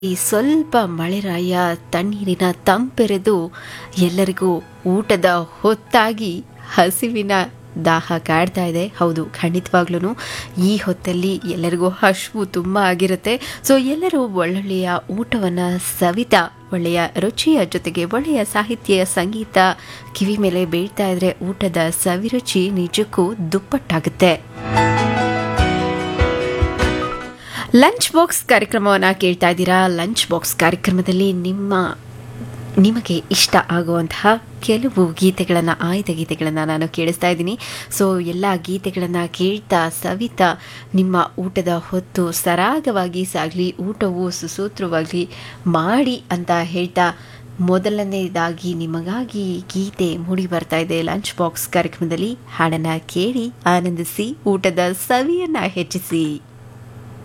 ಈ ಸ್ವಲ್ಪ ಮಳೆರಾಯ ತಣ್ಣೀರಿನ ತಂಪೆರೆದು ಎಲ್ಲರಿಗೂ ಊಟದ ಹೊತ್ತಾಗಿ ಹಸಿವಿನ ದಾಹ ಕಾಡ್ತಾ ಇದೆ ಹೌದು ಖಂಡಿತವಾಗ್ಲೂ ಈ ಹೊತ್ತಲ್ಲಿ ಎಲ್ಲರಿಗೂ ಹಶ್ವು ತುಂಬ ಆಗಿರುತ್ತೆ ಸೊ ಎಲ್ಲರೂ ಒಳ್ಳೊಳ್ಳೆಯ ಊಟವನ್ನು ಸವಿತಾ ಒಳ್ಳೆಯ ರುಚಿಯ ಜೊತೆಗೆ ಒಳ್ಳೆಯ ಸಾಹಿತ್ಯ ಸಂಗೀತ ಕಿವಿ ಮೇಲೆ ಬೀಳ್ತಾ ಇದ್ರೆ ಊಟದ ಸವಿರುಚಿ ನಿಜಕ್ಕೂ ದುಪ್ಪಟ್ಟಾಗುತ್ತೆ ಲಂಚ್ ಬಾಕ್ಸ್ ಕಾರ್ಯಕ್ರಮವನ್ನು ಕೇಳ್ತಾ ಇದ್ದೀರಾ ಲಂಚ್ ಬಾಕ್ಸ್ ಕಾರ್ಯಕ್ರಮದಲ್ಲಿ ನಿಮ್ಮ ನಿಮಗೆ ಇಷ್ಟ ಆಗುವಂತಹ ಕೆಲವು ಗೀತೆಗಳನ್ನು ಆಯ್ದ ಗೀತೆಗಳನ್ನು ನಾನು ಕೇಳಿಸ್ತಾ ಇದ್ದೀನಿ ಸೊ ಎಲ್ಲ ಗೀತೆಗಳನ್ನು ಕೇಳ್ತಾ ಸವಿತಾ ನಿಮ್ಮ ಊಟದ ಹೊತ್ತು ಸರಾಗವಾಗಿ ಸಾಗಲಿ ಊಟವು ಸುಸೂತ್ರವಾಗಿ ಮಾಡಿ ಅಂತ ಹೇಳ್ತಾ ಮೊದಲನೇದಾಗಿ ನಿಮಗಾಗಿ ಗೀತೆ ಮೂಡಿ ಬರ್ತಾ ಇದೆ ಲಂಚ್ ಬಾಕ್ಸ್ ಕಾರ್ಯಕ್ರಮದಲ್ಲಿ ಹಾಡನ್ನು ಕೇಳಿ ಆನಂದಿಸಿ ಊಟದ ಸವಿಯನ್ನು ಹೆಚ್ಚಿಸಿ